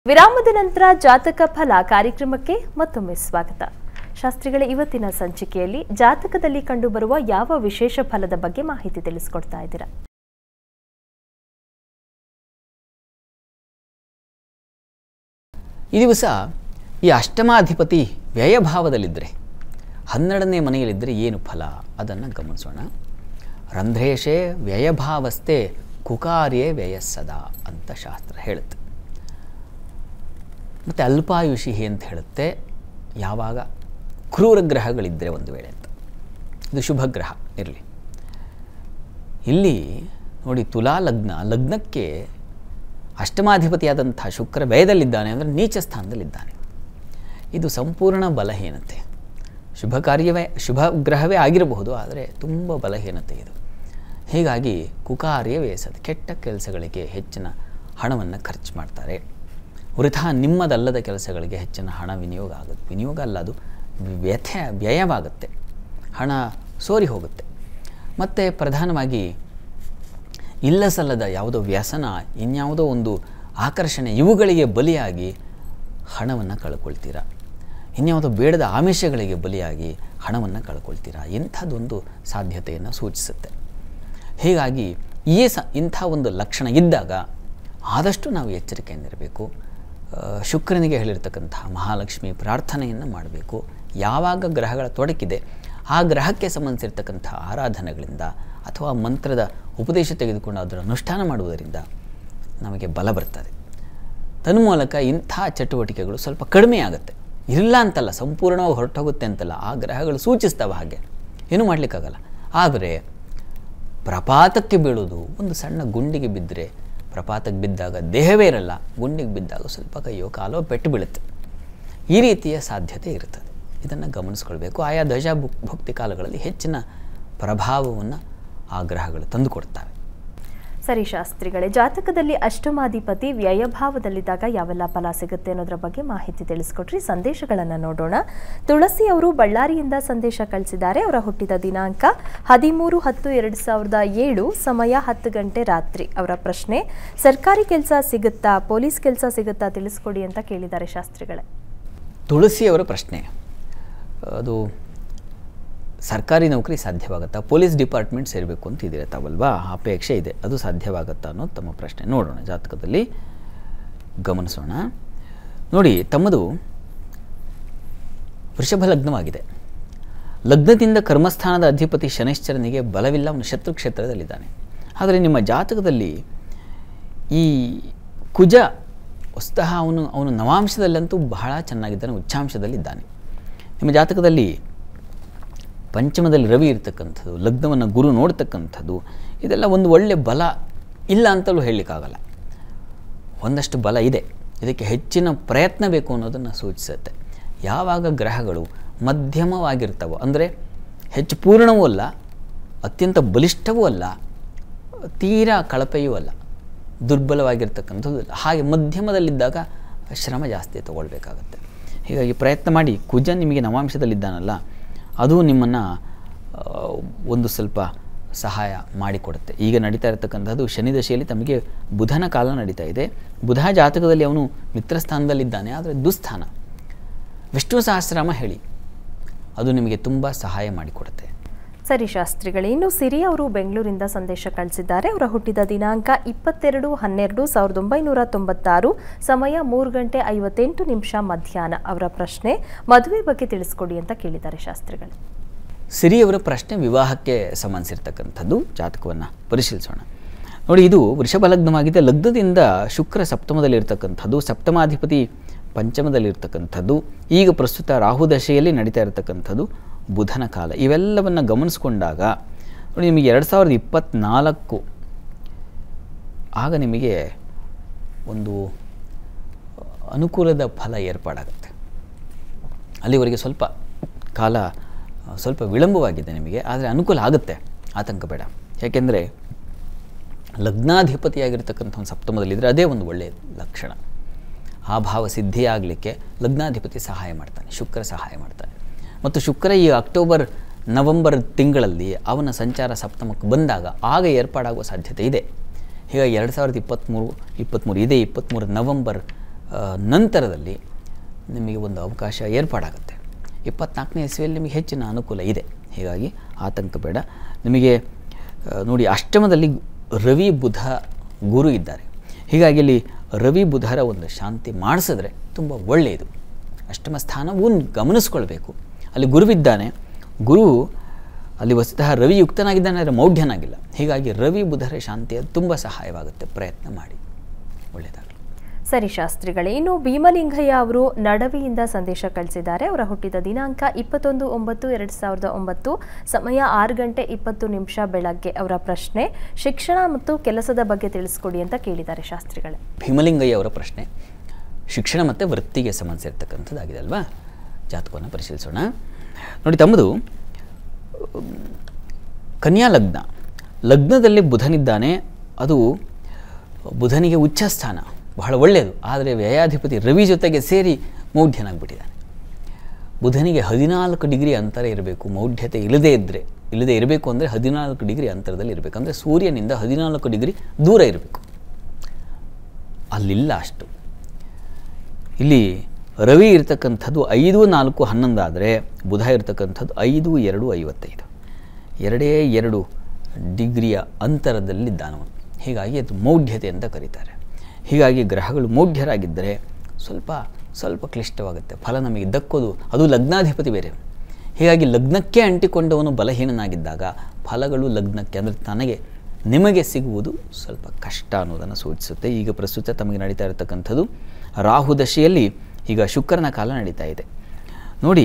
ವಿರಾಮದ ನಂತರ ಜಾತಕ ಫಲ ಕಾರ್ಯಕ್ರಮಕ್ಕೆ ಮತ್ತೊಮ್ಮೆ ಸ್ವಾಗತ ಶಾಸ್ತ್ರಿಗಳ ಇವತ್ತಿನ ಸಂಚಿಕೆಯಲ್ಲಿ ಜಾತಕದಲ್ಲಿ ಕಂಡುಬರುವ ಯಾವ ವಿಶೇಷ ಫಲದ ಬಗ್ಗೆ ಮಾಹಿತಿ ತಿಳಿಸ್ಕೊಡ್ತಾ ಇದ್ದೀರಾ ಈ ದಿವಸ ಈ ಅಷ್ಟಮಾಧಿಪತಿ ವ್ಯಯಭಾವದಲ್ಲಿದ್ದರೆ ಹನ್ನೆರಡನೇ ಮನೆಯಲ್ಲಿದ್ದರೆ ಏನು ಫಲ ಅದನ್ನು ಗಮನಿಸೋಣ ರಂಧ್ರೇಶೇ ವ್ಯಯಭಾವಸ್ಥೆ ಕುಕಾರ್ಯೇ ವ್ಯಯಸ್ಸದ ಅಂತ ಶಾಸ್ತ್ರ ಹೇಳುತ್ತೆ ಮತ್ತು ಅಲ್ಪಾಯುಷಿ ಅಂತ ಹೇಳುತ್ತೆ ಯಾವಾಗ ಕ್ರೂರ ಗ್ರಹಗಳಿದ್ದರೆ ಒಂದು ವೇಳೆ ಅಂತ ಇದು ಶುಭ ಗ್ರಹ ಇರಲಿ ಇಲ್ಲಿ ನೋಡಿ ತುಲಾ ಲಗ್ನ ಲಗ್ನಕ್ಕೆ ಅಷ್ಟಮಾಧಿಪತಿಯಾದಂಥ ಶುಕ್ರ ವ್ಯಯದಲ್ಲಿದ್ದಾನೆ ಅಂದರೆ ನೀಚ ಸ್ಥಾನದಲ್ಲಿದ್ದಾನೆ ಇದು ಸಂಪೂರ್ಣ ಬಲಹೀನತೆ ಶುಭ ಕಾರ್ಯವೇ ಶುಭ ಗ್ರಹವೇ ಆಗಿರಬಹುದು ಆದರೆ ತುಂಬ ಬಲಹೀನತೆ ಇದು ಹೀಗಾಗಿ ಕುಕಾರ್ಯ ವ್ಯಯಿಸದು ಕೆಟ್ಟ ಕೆಲಸಗಳಿಗೆ ಹೆಚ್ಚಿನ ಹಣವನ್ನು ಖರ್ಚು ಮಾಡ್ತಾರೆ ವೃಥಾ ನಿಮ್ಮದಲ್ಲದ ಕೆಲಸಗಳಿಗೆ ಹೆಚ್ಚಿನ ಹಣ ವಿನಿಯೋಗ ಆಗುತ್ತೆ ವಿನಿಯೋಗ ಅಲ್ಲ ಅದು ವ್ಯಥೆ ವ್ಯಯವಾಗುತ್ತೆ ಹಣ ಸೋರಿ ಹೋಗುತ್ತೆ ಮತ್ತು ಪ್ರಧಾನವಾಗಿ ಇಲ್ಲ ಸಲ್ಲದ ಯಾವುದೋ ವ್ಯಸನ ಇನ್ಯಾವುದೋ ಒಂದು ಆಕರ್ಷಣೆ ಇವುಗಳಿಗೆ ಬಲಿಯಾಗಿ ಹಣವನ್ನು ಕಳ್ಕೊಳ್ತೀರಾ ಇನ್ಯಾವುದೋ ಬೇಡದ ಆಮಿಷಗಳಿಗೆ ಬಲಿಯಾಗಿ ಹಣವನ್ನು ಕಳ್ಕೊಳ್ತೀರಾ ಇಂಥದ್ದೊಂದು ಸಾಧ್ಯತೆಯನ್ನು ಸೂಚಿಸುತ್ತೆ ಹೀಗಾಗಿ ಈ ಸ ಇಂಥ ಒಂದು ಲಕ್ಷಣ ಇದ್ದಾಗ ಆದಷ್ಟು ನಾವು ಎಚ್ಚರಿಕೆಯಿಂದಿರಬೇಕು ಆ, ಶುಕ್ರನಿಗೆ ಹೇಳಿರ್ತಕ್ಕಂತಹ ಮಹಾಲಕ್ಷ್ಮಿ ಪ್ರಾರ್ಥನೆಯನ್ನು ಮಾಡಬೇಕು ಯಾವಾಗ ಗ್ರಹಗಳ ತೊಡಕಿದೆ ಆ ಗ್ರಹಕ್ಕೆ ಸಂಬಂಧಿಸಿರ್ತಕ್ಕಂಥ ಆರಾಧನೆಗಳಿಂದ ಅಥವಾ ಮಂತ್ರದ ಉಪದೇಶ ತೆಗೆದುಕೊಂಡು ಅದರ ಅನುಷ್ಠಾನ ಮಾಡುವುದರಿಂದ ನಮಗೆ ಬಲ ಬರ್ತದೆ ತನ್ಮೂಲಕ ಇಂಥ ಚಟುವಟಿಕೆಗಳು ಸ್ವಲ್ಪ ಕಡಿಮೆ ಆಗುತ್ತೆ ಇಲ್ಲ ಅಂತಲ್ಲ ಸಂಪೂರ್ಣವಾಗಿ ಹೊರಟೋಗುತ್ತೆ ಅಂತಲ್ಲ ಆ ಗ್ರಹಗಳು ಸೂಚಿಸ್ತವೆ ಹಾಗೆ ಏನೂ ಮಾಡಲಿಕ್ಕಾಗಲ್ಲ ಆದರೆ ಪ್ರಪಾತಕ್ಕೆ ಬೀಳೋದು ಒಂದು ಸಣ್ಣ ಗುಂಡಿಗೆ ಬಿದ್ದರೆ ಪ್ರಪಾತಕ್ಕೆ ಬಿದ್ದಾಗ ದೇಹವೇ ಇರಲ್ಲ ಗುಂಡಿಗೆ ಬಿದ್ದಾಗ ಸ್ವಲ್ಪ ಕೈಯೋ ಕಾಲೋ ಪೆಟ್ಟು ಬೀಳುತ್ತೆ ಈ ರೀತಿಯ ಸಾಧ್ಯತೆ ಇರ್ತದೆ ಇದನ್ನು ಗಮನಿಸ್ಕೊಳ್ಬೇಕು ಆಯಾ ಧ್ವಜ ಭುಕ್ ಭಕ್ತಿ ಕಾಲಗಳಲ್ಲಿ ಹೆಚ್ಚಿನ ಪ್ರಭಾವವನ್ನು ಆ ಗ್ರಹಗಳು ತಂದುಕೊಡ್ತವೆ ಸರಿ ಶಾಸ್ತ್ರಿಗಳೇ ಜಾತಕದಲ್ಲಿ ಅಷ್ಟಮಾಧಿಪತಿ ವ್ಯಯಭಾವದಲ್ಲಿದ್ದಾಗ ಯಾವೆಲ್ಲ ಫಲ ಸಿಗುತ್ತೆ ಅನ್ನೋದ್ರ ಬಗ್ಗೆ ಮಾಹಿತಿ ತಿಳಿಸ್ಕೊಟ್ರಿ ಸಂದೇಶಗಳನ್ನು ನೋಡೋಣ ತುಳಸಿ ಅವರು ಬಳ್ಳಾರಿಯಿಂದ ಸಂದೇಶ ಕಳಿಸಿದ್ದಾರೆ ಅವರ ಹುಟ್ಟಿದ ದಿನಾಂಕ ಹದಿಮೂರು ಹತ್ತು ಎರಡು ಸಾವಿರದ ಏಳು ಸಮಯ ಹತ್ತು ಗಂಟೆ ರಾತ್ರಿ ಅವರ ಪ್ರಶ್ನೆ ಸರ್ಕಾರಿ ಕೆಲಸ ಸಿಗುತ್ತಾ ಪೊಲೀಸ್ ಕೆಲಸ ಸಿಗುತ್ತಾ ತಿಳಿಸ್ಕೊಡಿ ಅಂತ ಕೇಳಿದ್ದಾರೆ ಶಾಸ್ತ್ರಿಗಳೇ ತುಳಸಿಯವರ ಪ್ರಶ್ನೆ ಅದು ಸರ್ಕಾರಿ ನೌಕರಿ ಸಾಧ್ಯವಾಗುತ್ತಾ ಪೊಲೀಸ್ ಡಿಪಾರ್ಟ್ಮೆಂಟ್ ಸೇರಬೇಕು ಅಂತ ಇದ್ದೀರ ತಾವಲ್ವಾ ಅಪೇಕ್ಷೆ ಇದೆ ಅದು ಸಾಧ್ಯವಾಗುತ್ತಾ ಅನ್ನೋದು ತಮ್ಮ ಪ್ರಶ್ನೆ ನೋಡೋಣ ಜಾತಕದಲ್ಲಿ ಗಮನಿಸೋಣ ನೋಡಿ ತಮ್ಮದು ವೃಷಭ ಲಗ್ನವಾಗಿದೆ ಲಗ್ನದಿಂದ ಕರ್ಮಸ್ಥಾನದ ಅಧಿಪತಿ ಶನೈಶ್ಚರನಿಗೆ ಬಲವಿಲ್ಲ ಅವನು ಶತ್ರು ಕ್ಷೇತ್ರದಲ್ಲಿದ್ದಾನೆ ಆದರೆ ನಿಮ್ಮ ಜಾತಕದಲ್ಲಿ ಈ ಕುಜ ವಸ್ತಃ ಅವನು ಅವನು ನವಾಂಶದಲ್ಲಂತೂ ಬಹಳ ಚೆನ್ನಾಗಿದ್ದಾನೆ ಉಚ್ಚಾಂಶದಲ್ಲಿದ್ದಾನೆ ನಿಮ್ಮ ಜಾತಕದಲ್ಲಿ ಪಂಚಮದಲ್ಲಿ ರವಿ ಇರ್ತಕ್ಕಂಥದ್ದು ಲಗ್ನವನ್ನು ಗುರು ನೋಡ್ತಕ್ಕಂಥದ್ದು ಇದೆಲ್ಲ ಒಂದು ಒಳ್ಳೆಯ ಬಲ ಇಲ್ಲ ಅಂತಲೂ ಹೇಳಲಿಕ್ಕಾಗಲ್ಲ ಒಂದಷ್ಟು ಬಲ ಇದೆ ಇದಕ್ಕೆ ಹೆಚ್ಚಿನ ಪ್ರಯತ್ನ ಬೇಕು ಅನ್ನೋದನ್ನು ಸೂಚಿಸುತ್ತೆ ಯಾವಾಗ ಗ್ರಹಗಳು ಮಧ್ಯಮವಾಗಿರ್ತವೋ ಅಂದರೆ ಹೆಚ್ಚು ಪೂರ್ಣವೂ ಅಲ್ಲ ಅತ್ಯಂತ ಬಲಿಷ್ಠವೂ ಅಲ್ಲ ತೀರಾ ಕಳಪೆಯೂ ಅಲ್ಲ ದುರ್ಬಲವಾಗಿರ್ತಕ್ಕಂಥದ್ದು ಇಲ್ಲ. ಹಾಗೆ ಮಧ್ಯಮದಲ್ಲಿದ್ದಾಗ ಶ್ರಮ ಜಾಸ್ತಿ ತಗೊಳ್ಬೇಕಾಗತ್ತೆ ಹೀಗಾಗಿ ಪ್ರಯತ್ನ ಮಾಡಿ ಕುಜ ನಿಮಗೆ ನವಾಂಶದಲ್ಲಿದ್ದಾನಲ್ಲ ಅದು ನಿಮ್ಮನ್ನು ಒಂದು ಸ್ವಲ್ಪ ಸಹಾಯ ಮಾಡಿಕೊಡುತ್ತೆ ಈಗ ನಡೀತಾ ಇರತಕ್ಕಂಥದ್ದು ಶನಿ ದಶೆಯಲ್ಲಿ ತಮಗೆ ಬುಧನ ಕಾಲ ನಡೀತಾ ಇದೆ ಬುಧ ಜಾತಕದಲ್ಲಿ ಅವನು ಮಿತ್ರಸ್ಥಾನದಲ್ಲಿದ್ದಾನೆ ಆದರೆ ದುಸ್ಥಾನ ವಿಷ್ಣು ಸಹಸ್ರಾಮ ಹೇಳಿ ಅದು ನಿಮಗೆ ತುಂಬ ಸಹಾಯ ಮಾಡಿಕೊಡುತ್ತೆ ಸರಿ ಶಾಸ್ತ್ರಿಗಳೇ ಇನ್ನು ಸಿರಿ ಅವರು ಬೆಂಗಳೂರಿಂದ ಸಂದೇಶ ಕಳಿಸಿದ್ದಾರೆ ಅವರ ಹುಟ್ಟಿದ ದಿನಾಂಕ ಇಪ್ಪತ್ತೆರಡು ಹನ್ನೆರಡು ಸಾವಿರದ ಒಂಬೈನೂರ ತೊಂಬತ್ತಾರು ಸಮಯ ಮೂರು ಗಂಟೆ ಐವತ್ತೆಂಟು ನಿಮಿಷ ಮಧ್ಯಾಹ್ನ ಅವರ ಪ್ರಶ್ನೆ ಮದುವೆ ಬಗ್ಗೆ ತಿಳಿಸ್ಕೊಡಿ ಅಂತ ಕೇಳಿದ್ದಾರೆ ಶಾಸ್ತ್ರಿಗಳು ಸಿರಿಯವರ ಪ್ರಶ್ನೆ ವಿವಾಹಕ್ಕೆ ಸಂಬಂಧಿಸಿರ್ತಕ್ಕಂಥದ್ದು ಜಾತಕವನ್ನು ಪರಿಶೀಲಿಸೋಣ ನೋಡಿ ಇದು ವೃಷಭ ಲಗ್ನವಾಗಿದೆ ಲಗ್ನದಿಂದ ಶುಕ್ರ ಸಪ್ತಮದಲ್ಲಿರ್ತಕ್ಕಂಥದ್ದು ಸಪ್ತಮಾಧಿಪತಿ ಪಂಚಮದಲ್ಲಿರ್ತಕ್ಕಂಥದ್ದು ಈಗ ಪ್ರಸ್ತುತ ರಾಹು ದಶೆಯಲ್ಲಿ ನಡೀತಾ ಇರತಕ್ಕಂಥದ್ದು ಬುಧನ ಕಾಲ ಇವೆಲ್ಲವನ್ನು ಗಮನಿಸ್ಕೊಂಡಾಗ ನೋಡಿ ನಿಮಗೆ ಎರಡು ಸಾವಿರದ ಇಪ್ಪತ್ತ್ನಾಲ್ಕು ಆಗ ನಿಮಗೆ ಒಂದು ಅನುಕೂಲದ ಫಲ ಏರ್ಪಾಡಾಗುತ್ತೆ ಅಲ್ಲಿವರೆಗೆ ಸ್ವಲ್ಪ ಕಾಲ ಆ, ಸ್ವಲ್ಪ ವಿಳಂಬವಾಗಿದೆ ನಿಮಗೆ ಆದರೆ ಅನುಕೂಲ ಆಗುತ್ತೆ ಆತಂಕ ಬೇಡ ಯಾಕೆಂದರೆ ಲಗ್ನಾಧಿಪತಿಯಾಗಿರ್ತಕ್ಕಂಥ ಒಂದು ಸಪ್ತಮದಲ್ಲಿದ್ದರೆ ಅದೇ ಒಂದು ಒಳ್ಳೆಯ ಲಕ್ಷಣ ಆ ಭಾವ ಸಿದ್ಧಿಯಾಗಲಿಕ್ಕೆ ಲಗ್ನಾಧಿಪತಿ ಸಹಾಯ ಮಾಡ್ತಾನೆ ಶುಕ್ರ ಸಹಾಯ ಮಾಡ್ತಾನೆ ಮತ್ತು ಶುಕ್ರ ಈ ಅಕ್ಟೋಬರ್ ನವೆಂಬರ್ ತಿಂಗಳಲ್ಲಿ ಅವನ ಸಂಚಾರ ಸಪ್ತಮಕ್ಕೆ ಬಂದಾಗ ಆಗ ಏರ್ಪಾಡಾಗುವ ಸಾಧ್ಯತೆ ಇದೆ ಹೀಗಾಗಿ ಎರಡು ಸಾವಿರದ ಇಪ್ಪತ್ತ್ಮೂರು ಇಪ್ಪತ್ತ್ಮೂರು ಇದೇ ಇಪ್ಪತ್ತ್ಮೂರು ನವಂಬರ್ ಆ, ನಂತರದಲ್ಲಿ ನಿಮಗೆ ಒಂದು ಅವಕಾಶ ಏರ್ಪಾಡಾಗುತ್ತೆ ಇಪ್ಪತ್ನಾಲ್ಕನೇ ಇಸ್ವಿಯಲ್ಲಿ ನಿಮಗೆ ಹೆಚ್ಚಿನ ಅನುಕೂಲ ಇದೆ ಹೀಗಾಗಿ ಆತಂಕ ಬೇಡ ನಿಮಗೆ ಆ, ನೋಡಿ ಅಷ್ಟಮದಲ್ಲಿ ರವಿ ಬುಧ ಗುರು ಇದ್ದಾರೆ ಹೀಗಾಗಿ ಇಲ್ಲಿ ರವಿ ಬುಧರ ಒಂದು ಶಾಂತಿ ಮಾಡಿಸಿದ್ರೆ ತುಂಬ ಒಳ್ಳೆಯದು ಅಷ್ಟಮ ಸ್ಥಾನವೂ ಗಮನಿಸ್ಕೊಳ್ಬೇಕು ಅಲ್ಲಿ ಗುರುವಿದ್ದಾನೆ ಗುರು ಅಲ್ಲಿ ವಸ್ತುತಃ ರವಿ ಯುಕ್ತನಾಗಿದ್ದಾನೆ ಆದರೆ ಮೌಢ್ಯನಾಗಿಲ್ಲ ಹೀಗಾಗಿ ರವಿ ಬುಧರ ಶಾಂತಿಯ ತುಂಬ ಸಹಾಯವಾಗುತ್ತೆ ಪ್ರಯತ್ನ ಮಾಡಿ ಒಳ್ಳೆಯದಾಗಲಿ ಸರಿ ಶಾಸ್ತ್ರಿಗಳೇ ಇನ್ನು ಭೀಮಲಿಂಗಯ್ಯ ಅವರು ನಡವಿಯಿಂದ ಸಂದೇಶ ಕಳಿಸಿದ್ದಾರೆ ಅವರ ಹುಟ್ಟಿದ ದಿನಾಂಕ ಇಪ್ಪತ್ತೊಂದು ಒಂಬತ್ತು ಎರಡು ಸಾವಿರದ ಒಂಬತ್ತು ಸಮಯ ಆರು ಗಂಟೆ ಇಪ್ಪತ್ತು ನಿಮಿಷ ಬೆಳಗ್ಗೆ ಅವರ ಪ್ರಶ್ನೆ ಶಿಕ್ಷಣ ಮತ್ತು ಕೆಲಸದ ಬಗ್ಗೆ ತಿಳಿಸ್ಕೊಡಿ ಅಂತ ಕೇಳಿದ್ದಾರೆ ಶಾಸ್ತ್ರಿಗಳೇ ಭೀಮಲಿಂಗಯ್ಯ ಅವರ ಪ್ರಶ್ನೆ ಶಿಕ್ಷಣ ಮತ್ತು ವೃತ್ತಿಗೆ ಸಂಬಂಧಿಸಿರ್ತಕ್ಕಂಥದ್ದಾಗಿದೆ ಅಲ್ವಾ ಜಾತಕವನ್ನು ಪರಿಶೀಲಿಸೋಣ ನೋಡಿ ತಮ್ಮದು ಉಮ್, ಕನ್ಯಾ ಲಗ್ನ ಲಗ್ನದಲ್ಲಿ ಬುಧನಿದ್ದಾನೆ ಅದು ಬುಧನಿಗೆ ಉಚ್ಚ ಸ್ಥಾನ ಬಹಳ ಒಳ್ಳೆಯದು ಆದರೆ ವ್ಯಯಾಧಿಪತಿ ರವಿ ಜೊತೆಗೆ ಸೇರಿ ಮೌಢ್ಯನಾಗ್ಬಿಟ್ಟಿದ್ದಾನೆ ಬುಧನಿಗೆ ಹದಿನಾಲ್ಕು ಡಿಗ್ರಿ ಅಂತರ ಇರಬೇಕು ಮೌಢ್ಯತೆ ಇಲ್ಲದೇ ಇದ್ದರೆ ಇಲ್ಲದೇ ಇರಬೇಕು ಅಂದರೆ ಹದಿನಾಲ್ಕು ಡಿಗ್ರಿ ಅಂತರದಲ್ಲಿ ಇರಬೇಕು ಅಂದರೆ ಸೂರ್ಯನಿಂದ ಹದಿನಾಲ್ಕು ಡಿಗ್ರಿ ದೂರ ಇರಬೇಕು ಅಲ್ಲಿಲ್ಲ ಅಷ್ಟು ಇಲ್ಲಿ ರವಿ ಇರ್ತಕ್ಕಂಥದ್ದು ಐದು ನಾಲ್ಕು ಹನ್ನೊಂದು ಆದರೆ ಬುಧ ಇರ್ತಕ್ಕಂಥದ್ದು ಐದು ಎರಡು ಐವತ್ತೈದು ಎರಡೇ ಎರಡು ಡಿಗ್ರಿಯ ಅಂತರದಲ್ಲಿದ್ದಾನವನು ಹೀಗಾಗಿ ಅದು ಮೌಢ್ಯತೆ ಅಂತ ಕರೀತಾರೆ ಹೀಗಾಗಿ ಗ್ರಹಗಳು ಮೌಢ್ಯರಾಗಿದ್ದರೆ ಸ್ವಲ್ಪ ಸ್ವಲ್ಪ ಕ್ಲಿಷ್ಟವಾಗುತ್ತೆ ಫಲ ನಮಗೆ ದಕ್ಕೋದು ಅದು ಲಗ್ನಾಧಿಪತಿ ಬೇರೆ ಹೀಗಾಗಿ ಲಗ್ನಕ್ಕೆ ಅಂಟಿಕೊಂಡವನು ಬಲಹೀನನಾಗಿದ್ದಾಗ ಫಲಗಳು ಲಗ್ನಕ್ಕೆ ಅಂದರೆ ತನಗೆ ನಿಮಗೆ ಸಿಗುವುದು ಸ್ವಲ್ಪ ಕಷ್ಟ ಅನ್ನೋದನ್ನು ಸೂಚಿಸುತ್ತೆ ಈಗ ಪ್ರಸ್ತುತ ತಮಗೆ ನಡೀತಾ ಇರತಕ್ಕಂಥದ್ದು ರಾಹು ದಶೆಯಲ್ಲಿ ಈಗ ಶುಕ್ರನ ಕಾಲ ನಡೀತಾ ಇದೆ ನೋಡಿ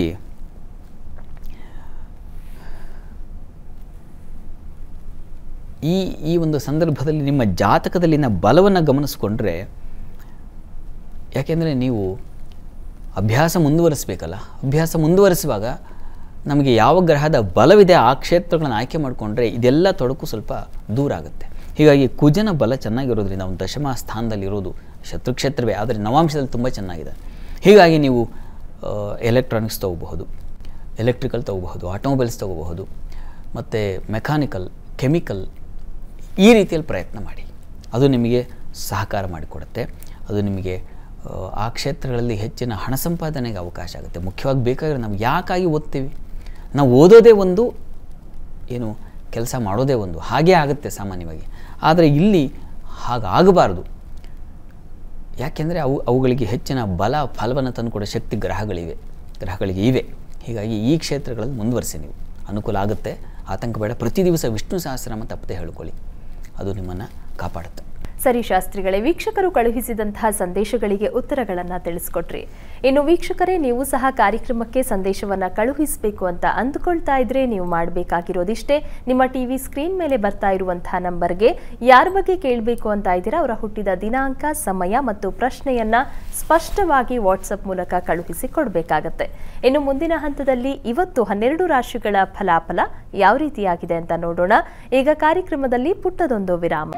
ಈ ಈ ಒಂದು ಸಂದರ್ಭದಲ್ಲಿ ನಿಮ್ಮ ಜಾತಕದಲ್ಲಿನ ಬಲವನ್ನು ಗಮನಿಸ್ಕೊಂಡ್ರೆ ಯಾಕೆಂದರೆ ನೀವು ಅಭ್ಯಾಸ ಮುಂದುವರಿಸಬೇಕಲ್ಲ ಅಭ್ಯಾಸ ಮುಂದುವರಿಸುವಾಗ ನಮಗೆ ಯಾವ ಗ್ರಹದ ಬಲವಿದೆ ಆ ಕ್ಷೇತ್ರಗಳನ್ನು ಆಯ್ಕೆ ಮಾಡಿಕೊಂಡ್ರೆ ಇದೆಲ್ಲ ತೊಡಕು ಸ್ವಲ್ಪ ದೂರ ಆಗುತ್ತೆ ಹೀಗಾಗಿ ಕುಜನ ಬಲ ಚೆನ್ನಾಗಿರೋದ್ರಿಂದ ಅವನು ದಶಮ ಸ್ಥಾನದಲ್ಲಿರೋದು ಶತ್ರುಕ್ಷೇತ್ರವೇ ಆದರೆ ನವಾಂಶದಲ್ಲಿ ತುಂಬ ಚೆನ್ನಾಗಿದೆ ಹೀಗಾಗಿ ನೀವು ಎಲೆಕ್ಟ್ರಾನಿಕ್ಸ್ ತೊಗೋಬಹುದು ಎಲೆಕ್ಟ್ರಿಕಲ್ ತೊಗೋಬಹುದು ಆಟೋಮೊಬೈಲ್ಸ್ ತೊಗೋಬಹುದು ಮತ್ತು ಮೆಕ್ಯಾನಿಕಲ್ ಕೆಮಿಕಲ್ ಈ ರೀತಿಯಲ್ಲಿ ಪ್ರಯತ್ನ ಮಾಡಿ ಅದು ನಿಮಗೆ ಸಹಕಾರ ಮಾಡಿಕೊಡುತ್ತೆ ಅದು ನಿಮಗೆ ಆ, ಆ ಕ್ಷೇತ್ರಗಳಲ್ಲಿ ಹೆಚ್ಚಿನ ಹಣ ಸಂಪಾದನೆಗೆ ಅವಕಾಶ ಆಗುತ್ತೆ ಮುಖ್ಯವಾಗಿ ಬೇಕಾದರೆ ನಾವು ಯಾಕಾಗಿ ಓದ್ತೀವಿ ನಾವು ಓದೋದೇ ಒಂದು ಏನು ಕೆಲಸ ಮಾಡೋದೇ ಒಂದು ಹಾಗೇ ಆಗುತ್ತೆ ಸಾಮಾನ್ಯವಾಗಿ ಆದರೆ ಇಲ್ಲಿ ಹಾಗಾಗಬಾರ್ದು ಯಾಕೆಂದರೆ ಅವು ಅವುಗಳಿಗೆ ಹೆಚ್ಚಿನ ಬಲ ಫಲವನ್ನು ತಂದುಕೊಡೋ ಶಕ್ತಿ ಗ್ರಹಗಳಿವೆ ಗ್ರಹಗಳಿಗೆ ಇವೆ ಹೀಗಾಗಿ ಈ ಕ್ಷೇತ್ರಗಳಲ್ಲಿ ಮುಂದುವರಿಸಿ ನೀವು ಅನುಕೂಲ ಆಗುತ್ತೆ ಆತಂಕ ಬೇಡ ಪ್ರತಿ ದಿವಸ ವಿಷ್ಣು ಸಹಸ್ರನಾಮ ತಪ್ಪದೆ ಹೇಳ್ಕೊಳ್ಳಿ ಅದು ನಿಮ್ಮನ್ನು ಕಾಪಾಡುತ್ತೆ ಸರಿ ಶಾಸ್ತ್ರಿಗಳೇ ವೀಕ್ಷಕರು ಕಳುಹಿಸಿದಂತಹ ಸಂದೇಶಗಳಿಗೆ ಉತ್ತರಗಳನ್ನು ತಿಳಿಸ್ಕೊಟ್ರಿ ಇನ್ನು ವೀಕ್ಷಕರೇ ನೀವು ಸಹ ಕಾರ್ಯಕ್ರಮಕ್ಕೆ ಸಂದೇಶವನ್ನ ಕಳುಹಿಸಬೇಕು ಅಂತ ಅಂದುಕೊಳ್ತಾ ಇದ್ರೆ ನೀವು ಮಾಡಬೇಕಾಗಿರೋದಿಷ್ಟೇ ನಿಮ್ಮ ಟಿವಿ ಸ್ಕ್ರೀನ್ ಮೇಲೆ ಬರ್ತಾ ಇರುವಂತಹ ನಂಬರ್ಗೆ ಯಾರ ಬಗ್ಗೆ ಕೇಳಬೇಕು ಅಂತ ಇದ್ದೀರಾ ಅವರ ಹುಟ್ಟಿದ ದಿನಾಂಕ ಸಮಯ ಮತ್ತು ಪ್ರಶ್ನೆಯನ್ನ ಸ್ಪಷ್ಟವಾಗಿ ವಾಟ್ಸಪ್ ಮೂಲಕ ಕಳುಹಿಸಿ ಕೊಡಬೇಕಾಗತ್ತೆ ಇನ್ನು ಮುಂದಿನ ಹಂತದಲ್ಲಿ ಇವತ್ತು ಹನ್ನೆರಡು ರಾಶಿಗಳ ಫಲಾಫಲ ಯಾವ ರೀತಿಯಾಗಿದೆ ಅಂತ ನೋಡೋಣ ಈಗ ಕಾರ್ಯಕ್ರಮದಲ್ಲಿ ಪುಟ್ಟದೊಂದು ವಿರಾಮ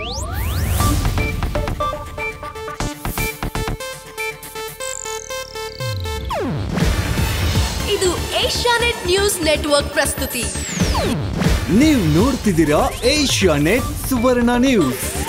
ಇದು ಏಷ್ಯಾನೆಟ್ ನ್ಯೂಸ್ ನೆಟ್ವರ್ಕ್ ಪ್ರಸ್ತುತಿ ನೀವು ನೋಡ್ತಿದ್ದೀರಾ ಏಷ್ಯಾ ನೆಟ್ ಸುವರ್ಣ ನ್ಯೂಸ್